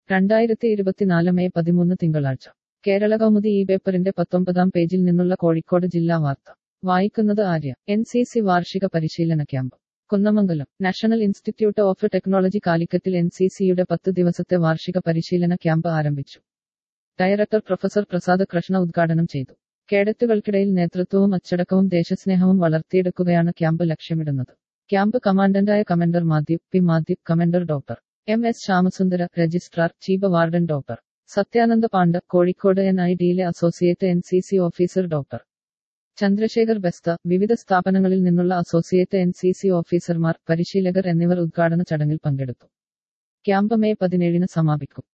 രണ്ടായിരത്തി ഇരുപത്തിനാല് മെയ് പതിമൂന്ന് തിങ്കളാഴ്ച കേരള കൗമുദി ഈ പേപ്പറിന്റെ പത്തൊമ്പതാം പേജിൽ നിന്നുള്ള കോഴിക്കോട് ജില്ലാ വാർത്ത വായിക്കുന്നത് ആര്യ എൻ സി സി വാർഷിക പരിശീലന camp Kunnamangalam National Institute of Technology കാലിക്കറ്റിൽ എൻ സി സിയുടെ പത്ത് ദിവസത്തെ വാർഷിക പരിശീലന ക്യാമ്പ് ആരംഭിച്ചു ഡയറക്ടർ പ്രൊഫസർ പ്രസാദ് കൃഷ്ണ ഉദ്ഘാടനം ചെയ്തു കേഡറ്റുകൾക്കിടയിൽ നേതൃത്വവും അച്ചടക്കവും ദേശസ്നേഹവും വളർത്തിയെടുക്കുകയാണ് ക്യാമ്പ് ലക്ഷ്യമിടുന്നത് ക്യാമ്പ് കമാൻഡന്റായ commander Mathew P Mathew commander doctor M S Shyamasundara registrar chief warden doctor Sathyananda Panda Kozhikode N I ഡിയിലെ associate N C C officer doctor Chandrashekhar Bestha വിവിധ സ്ഥാപനങ്ങളിൽ നിന്നുള്ള അസോസിയേറ്റ് എൻ സി സി ഓഫീസർമാർ പരിശീലകർ എന്നിവർ ഉദ്ഘാടന ചടങ്ങിൽ പങ്കെടുത്തു ക്യാമ്പ് മെയ് പതിനേഴിന് സമാപിക്കും